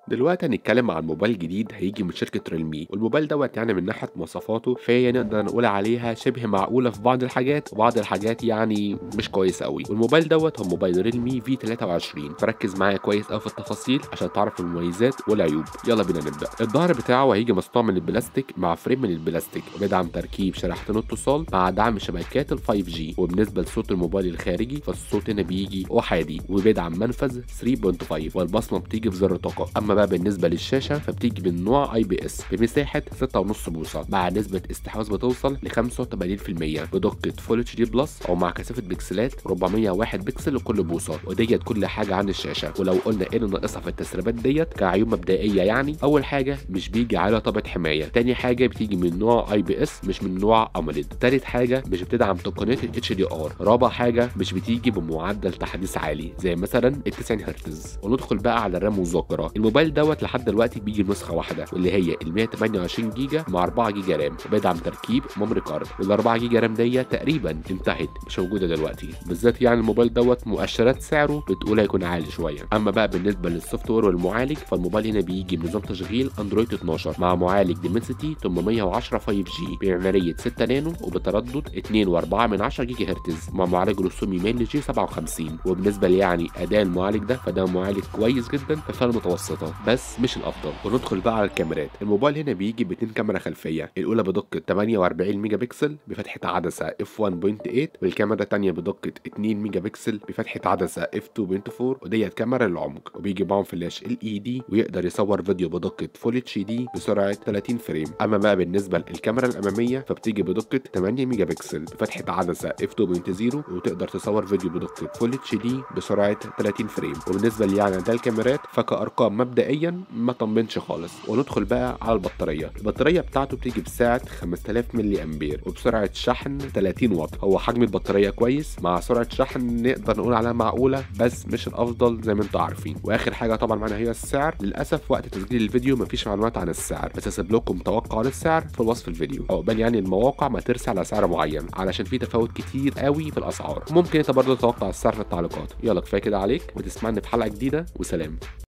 دلوقتي هنتكلم عن موبايل جديد هيجي من شركة ريلمي والموبايل دوت يعني من ناحية مواصفاته فهي نقدر نقول عليها شبه معقولة في بعض الحاجات وبعض الحاجات يعني مش كويسة قوي والموبايل دوت هو موبايل ريلمي في 23 فركز معايا كويس قوي في التفاصيل عشان تعرف المميزات والعيوب يلا بينا نبدأ الظهر بتاعه هيجي مصنوع من البلاستيك مع فريم من البلاستيك وبيدعم تركيب شريحتين اتصال مع دعم شبكات ال 5G وبالنسبة لصوت الموبايل الخارجي فالصوت هنا بيجي أحادي وبيدعم منفذ 3.5 والبصمة بتيجي في زر طاقة أما بقى بالنسبة للشاشة فبتيجي من نوع اي بي اس بمساحة 6.5 بوصة مع نسبة استحواذ بتوصل ل 85% بدقة فول اتش دي بلس أو مع كثافة بكسلات 401 بكسل لكل بوصة وديت كل حاجة عن الشاشة ولو قلنا ايه اللي ناقصها في التسريبات ديت كعيوب مبدئية يعني أول حاجة مش بيجي على طابة حماية تاني حاجة بتيجي من نوع اي بي اس مش من نوع اموليد تالت حاجة مش بتدعم تقنية ال اتش دي ار رابع حاجة مش بتيجي بمعدل تحديث عالي زي مثلا ال 90 هرتز وندخل بقى على الرام والذاكرة الموبايل دوت لحد دلوقتي بيجي نسخة واحدة واللي هي ال 128 جيجا مع 4 جيجا رام وبيدعم تركيب ميموري كارد وال 4 جيجا رام ديت تقريبا انتهت مش موجودة دلوقتي بالذات يعني الموبايل دوت مؤشرات سعره بتقول هيكون عالي شوية اما بقى بالنسبة للسوفت وير والمعالج فالموبايل هنا بيجي بنظام تشغيل اندرويد 12 مع معالج ديمنسيتي 810 5G بمعمارية 6 نانو وبتردد 2.4 من 10 جيجا هرتز مع معالج رسومي ميل جي 57 وبالنسبة لي يعني اداء المعالج ده فده معالج كويس جدا في فئة متوسطة بس مش الافضل وندخل بقى على الكاميرات الموبايل هنا بيجي باتنين كاميرا خلفية الاولى بدقة 48 ميجا بكسل بفتحة عدسة اف 1.8 والكاميرا الثانية بدقة 2 ميجا بكسل بفتحة عدسة اف 2.4 وديت كاميرا للعمق وبيجي معاهم فلاش ال اي دي ويقدر يصور فيديو بدقة فول اتش دي بسرعة 30 فريم اما بقى بالنسبة للكاميرا الامامية فبتيجي بدقة 8 ميجا بكسل بفتحة عدسة اف 2.0 وتقدر تصور فيديو بدقة فول اتش دي بسرعة 30 فريم وبالنسبة لي يعني ده الكاميرات فكأرقام مبدئيا ما طمنش خالص وندخل بقى على البطارية البطارية بتاعته بتيجي بسعة 5000 ملي امبير وبسرعة شحن 30 واط هو حجم البطارية كويس مع سرعة شحن نقدر نقول عليها معقولة بس مش الافضل زي ما انتم عارفين واخر حاجة طبعا معانا هي السعر للاسف وقت تسجيل الفيديو مفيش معلومات عن السعر بس هسيب لكم توقع للسعر في وصف الفيديو عقبال يعني المواقع ما ترسي على سعر معين علشان في تفاوت كتير قوي في الاسعار ممكن انت برضه تتوقع السعر في التعليقات يلا كفايه كده عليك وتسمعني في حلقه جديده وسلام